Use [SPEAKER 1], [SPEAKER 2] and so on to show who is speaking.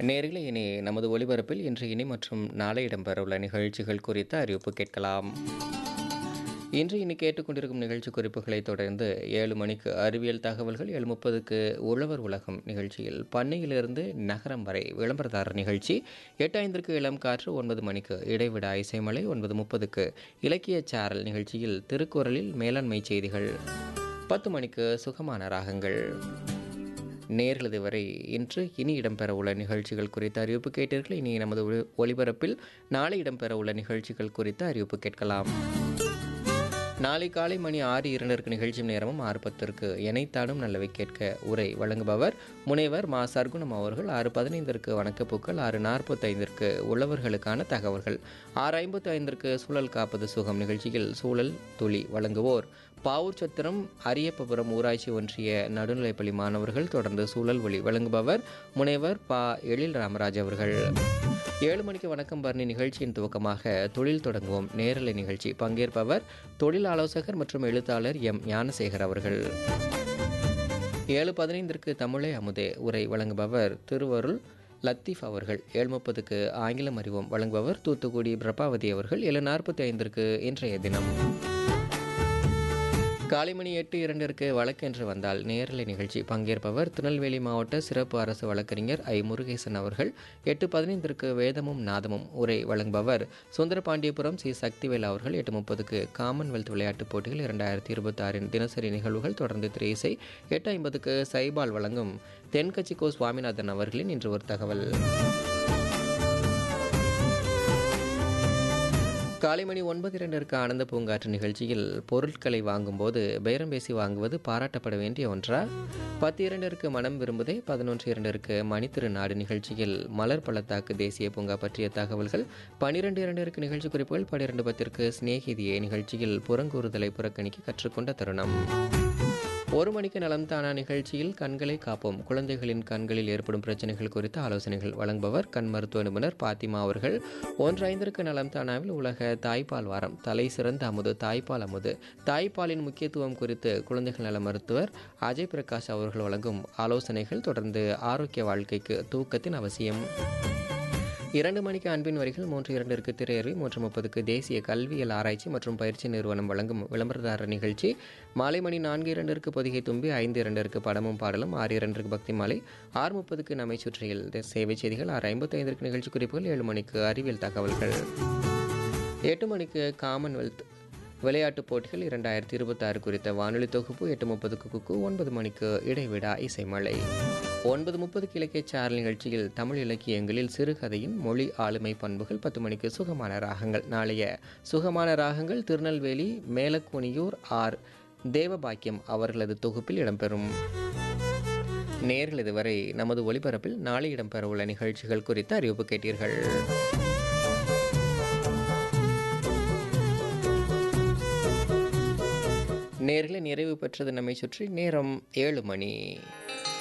[SPEAKER 1] நேர்களே இனி நமது ஒலிபரப்பில் இன்று இனி மற்றும் நாளை இடம்பெறவுள்ள நிகழ்ச்சிகள் குறித்த அறிவிப்பு கேட்கலாம் இன்று இனி கேட்டுக்கொண்டிருக்கும் நிகழ்ச்சி குறிப்புகளை தொடர்ந்து ஏழு மணிக்கு அறிவியல் தகவல்கள் ஏழு முப்பதுக்கு உழவர் உலகம் நிகழ்ச்சியில் பண்ணையிலிருந்து நகரம் வரை விளம்பரதாரர் நிகழ்ச்சி எட்டு ஐந்திற்கு இளம் காற்று ஒன்பது மணிக்கு இடைவிடா இசைமலை ஒன்பது முப்பதுக்கு இலக்கிய சாரல் நிகழ்ச்சியில் திருக்குறளில் மேலாண்மை செய்திகள் பத்து மணிக்கு சுகமான ராகங்கள் நேர்களது வரை இன்று இனி இடம்பெறவுள்ள நிகழ்ச்சிகள் குறித்த அறிவிப்பு கேட்டீர்கள் இனி நமது ஒளி- ஒலிபரப்பில் நாளை இடம்பெறவுள்ள நிகழ்ச்சிகள் குறித்த அறிவிப்பு கேட்கலாம் நாளை காலை மணி ஆறு இரண்டிற்கு நிகழ்ச்சி நேரமும் ஆறு பத்திற்கு எனைத்தாடும் நல்லவை கேட்க உரை வழங்குபவர் முனைவர் மா சர்க்குணம் அவர்கள் ஆறு பதினைந்திற்கு வணக்கப்பூக்கள் ஆறு நாற்பத்தைந்திற்கு உழவர்களுக்கான தகவல்கள் ஆறு ஐம்பத்தி ஐந்திற்கு சூழல் காப்பது சுகம் நிகழ்ச்சியில் சூழல் துளி வழங்குவோர் பாவூர் சத்திரம் அரியப்பபுரம் ஊராட்சி ஒன்றிய நடுநிலைப்பள்ளி மாணவர்கள் தொடர்ந்து சூழல் ஒளி வழங்குபவர் முனைவர் பா எழில் ராமராஜ் அவர்கள் ஏழு மணிக்கு வணக்கம் பரணி நிகழ்ச்சியின் துவக்கமாக தொழில் தொடங்குவோம் நேரலை நிகழ்ச்சி பங்கேற்பவர் தொழில் ஆலோசகர் மற்றும் எழுத்தாளர் எம் ஞானசேகர் அவர்கள் ஏழு பதினைந்திற்கு தமிழை அமுதே உரை வழங்குபவர் திருவருள் லத்தீஃப் அவர்கள் ஏழு முப்பதுக்கு ஆங்கிலம் அறிவோம் வழங்குபவர் தூத்துக்குடி பிரபாவதி அவர்கள் ஏழு நாற்பத்தி ஐந்திற்கு இன்றைய தினம் காலை மணி எட்டு இரண்டிற்கு வழக்கென்று வந்தால் நேரலை நிகழ்ச்சி பங்கேற்பவர் திருநெல்வேலி மாவட்ட சிறப்பு அரசு வழக்கறிஞர் ஐ முருகேசன் அவர்கள் எட்டு பதினைந்திற்கு வேதமும் நாதமும் உரை வழங்குபவர் சுந்தரபாண்டியபுரம் சி சக்திவேல் அவர்கள் எட்டு முப்பதுக்கு காமன்வெல்த் விளையாட்டுப் போட்டிகள் இரண்டாயிரத்தி இருபத்தி ஆறின் தினசரி நிகழ்வுகள் தொடர்ந்து திரை இசை எட்டு ஐம்பதுக்கு சைபால் வழங்கும் தென்கட்சி கோ சுவாமிநாதன் அவர்களின் இன்று ஒரு தகவல் காலை மணி ஒன்பது இரண்டிற்கு ஆனந்த பூங்காற்று நிகழ்ச்சியில் பொருட்களை வாங்கும்போது பேரம் பேசி வாங்குவது பாராட்டப்பட வேண்டிய ஒன்றா பத்து இரண்டிற்கு மனம் விரும்புதே பதினொன்று இரண்டிற்கு மணித்திருநாடு நிகழ்ச்சியில் மலர் பள்ளத்தாக்கு தேசிய பூங்கா பற்றிய தகவல்கள் பனிரெண்டு இரண்டிற்கு நிகழ்ச்சி குறிப்புகள் பனிரெண்டு பத்திற்கு சிநேகிதியே நிகழ்ச்சியில் புறங்கூறுதலை புறக்கணிக்க கற்றுக்கொண்ட தருணம் ஒரு மணிக்கு நலம் தானா நிகழ்ச்சியில் கண்களை காப்போம் குழந்தைகளின் கண்களில் ஏற்படும் பிரச்சனைகள் குறித்த ஆலோசனைகள் வழங்குபவர் கண் மருத்துவ நிபுணர் பாத்திமா அவர்கள் ஒன்று ஐந்திற்கு நலம் தானாவில் உலக தாய்ப்பால் வாரம் தலை சிறந்த அமுது தாய்ப்பால் அமுது தாய்ப்பாலின் முக்கியத்துவம் குறித்து குழந்தைகள் நல மருத்துவர் அஜய் பிரகாஷ் அவர்கள் வழங்கும் ஆலோசனைகள் தொடர்ந்து ஆரோக்கிய வாழ்க்கைக்கு தூக்கத்தின் அவசியம் இரண்டு மணிக்கு அன்பின் வரிகள் மூன்று இரண்டிற்கு திரையறி மூன்று முப்பதுக்கு தேசிய கல்வியல் ஆராய்ச்சி மற்றும் பயிற்சி நிறுவனம் வழங்கும் விளம்பரதாரர் நிகழ்ச்சி மாலை மணி நான்கு இரண்டிற்கு பொதிகை தும்பி ஐந்து இரண்டிற்கு படமும் பாடலும் ஆறு இரண்டிற்கு பக்தி மாலை ஆறு முப்பதுக்கு நம்மை சுற்றியில் சேவை செய்திகள் ஆறு ஐம்பத்தி ஐந்திற்கு நிகழ்ச்சி குறிப்புகள் ஏழு மணிக்கு அறிவியல் தகவல்கள் எட்டு மணிக்கு காமன்வெல்த் விளையாட்டுப் போட்டிகள் இரண்டாயிரத்தி இருபத்தாறு குறித்த வானொலி தொகுப்பு எட்டு முப்பதுக்கு குக்கு ஒன்பது மணிக்கு இடைவிடா இசைமலை ஒன்பது முப்பதுக்கு இலக்கிய சாரல் நிகழ்ச்சியில் தமிழ் இலக்கியங்களில் சிறுகதையின் மொழி ஆளுமை பண்புகள் பத்து மணிக்கு சுகமான ராகங்கள் நாளைய சுகமான ராகங்கள் திருநெல்வேலி மேலக்குனியூர் ஆர் தேவபாக்கியம் அவர்களது தொகுப்பில் இடம்பெறும் நேரில் இதுவரை நமது ஒலிபரப்பில் நாளை இடம்பெறவுள்ள நிகழ்ச்சிகள் குறித்த அறிவிப்பு கேட்டீர்கள் நேர்களை நிறைவு பெற்றது நம்மை சுற்றி நேரம் ஏழு மணி